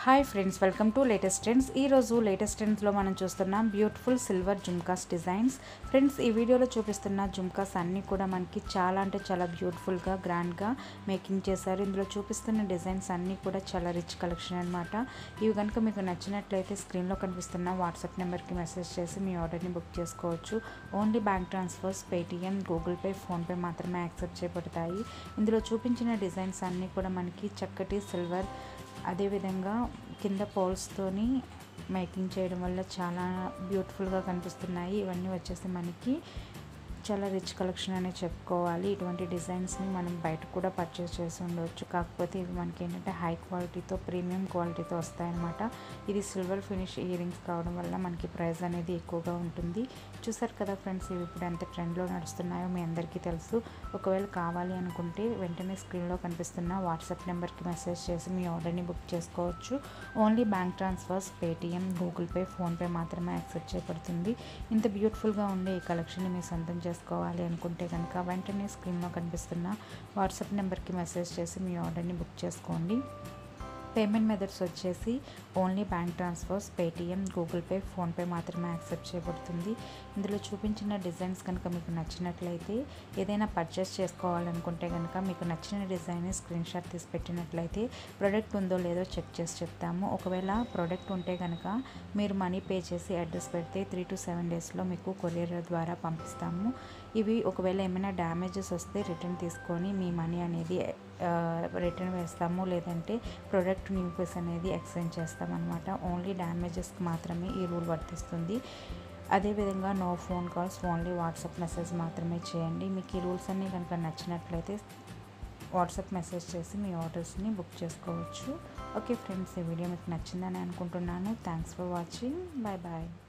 hi friends welcome to latest trends ఈరోజు latest ట్రెండ్స్లో మనం చూస్తున్నాం beautiful silver jhumkas designs friends ఈ వీడియోలో చూపిస్తున్న జుమ్కాస్ అన్నీ కూడా మనకి చాలా అంటే చాలా బ్యూటిఫుల్గా గ్రాండ్గా మేకింగ్ చేశారు ఇందులో చూపిస్తున్న డిజైన్స్ అన్నీ కూడా చాలా రిచ్ కలెక్షన్ అనమాట ఇవి కనుక మీకు నచ్చినట్లయితే స్క్రీన్లో కనిపిస్తున్న వాట్సాప్ నెంబర్కి మెసేజ్ చేసి మీ ఆర్డర్ని బుక్ చేసుకోవచ్చు only bank transfers Paytm Google pay PhonePe మాత్రమే యాక్సెప్ట్ చేయబడతాయి ఇందులో చూపించిన డిజైన్స్ అన్నీ కూడా మనకి చక్కటి సిల్వర్ అదేవిధంగా కింద పోల్స్తోని మేకింగ్ చేయడం వల్ల చాలా బ్యూటిఫుల్గా కనిపిస్తున్నాయి ఇవన్నీ వచ్చేసి మనకి చాలా రిచ్ కలెక్షన్ అనే చెప్పుకోవాలి ఇటువంటి డిజైన్స్ని మనం బయట కూడా పర్చేస్ చేసి ఉండవచ్చు కాకపోతే ఇవి మనకి ఏంటంటే హై క్వాలిటీతో ప్రీమియం క్వాలిటీతో వస్తాయన్నమాట ఇది సిల్వర్ ఫినిష్ ఇయర్ రింగ్స్ కావడం వల్ల మనకి ప్రైస్ అనేది ఎక్కువగా ఉంటుంది చూసారు కదా ఫ్రెండ్స్ ఇవి ఇప్పుడు ఎంత ట్రెండ్లో నడుస్తున్నాయో మీ అందరికీ తెలుసు ఒకవేళ కావాలి అనుకుంటే వెంటనే స్క్రీన్లో కనిపిస్తున్న వాట్సాప్ నెంబర్కి మెసేజ్ చేసి మీ ఆర్డర్ని బుక్ చేసుకోవచ్చు only bank transfers Paytm Google pay PhonePe మాత్రమే యాక్సెప్ట్ చేయబడుతుంది ఇంత బ్యూటిఫుల్గా ఉండే ఈ కలెక్షన్ని మీ సొంతం చేసుకోవాలి అనుకుంటే కనుక వెంటనే స్క్రీన్లో కనిపిస్తున్న వాట్సాప్ నెంబర్కి మెసేజ్ చేసి మీ ఆర్డర్ని బుక్ చేసుకోండి పేమెంట్ మెథడ్స్ వచ్చేసి only bank transfers Paytm Google pay PhonePe మాత్రమే యాక్సెప్ట్ చేయబడుతుంది ఇందులో చూపించిన డిజైన్స్ కనుక మీకు నచ్చినట్లయితే ఏదైనా పర్చేస్ చేసుకోవాలనుకుంటే కనుక మీకు నచ్చిన డిజైన్ స్క్రీన్ షాట్ తీసి పెట్టినట్లయితే ప్రోడక్ట్ ఉందో లేదో చెక్ చేసి చెప్తాము ఒకవేళ ప్రోడక్ట్ ఉంటే కనుక మీరు మనీ పే చేసి అడ్రస్ పెడితే త్రీ టు సెవెన్ డేస్లో మీకు కొరియర్ ద్వారా పంపిస్తాము ఇవి ఒకవేళ ఏమైనా డ్యామేజెస్ వస్తే రిటర్న్ తీసుకొని మీ మనీ అనేది రిటర్న్ వేస్తాము లేదంటే ప్రోడక్ట్ న్యూ పీస్ అనేది ఎక్స్చేంజ్ చేస్తామన్నమాట ఓన్లీ డ్యామేజెస్కి మాత్రమే ఈ రూల్ వర్తిస్తుంది అదేవిధంగా no phone calls only WhatsApp message మాత్రమే చేయండి మీకు ఈ రూల్స్ అన్నీ కనుక నచ్చినట్లయితే వాట్సాప్ మెసేజ్ చేసి మీ ఆర్డర్స్ని బుక్ చేసుకోవచ్చు ఓకే ఫ్రెండ్స్ ఈ వీడియో మీకు నచ్చిందని అనుకుంటున్నాను thanks for watching bye bye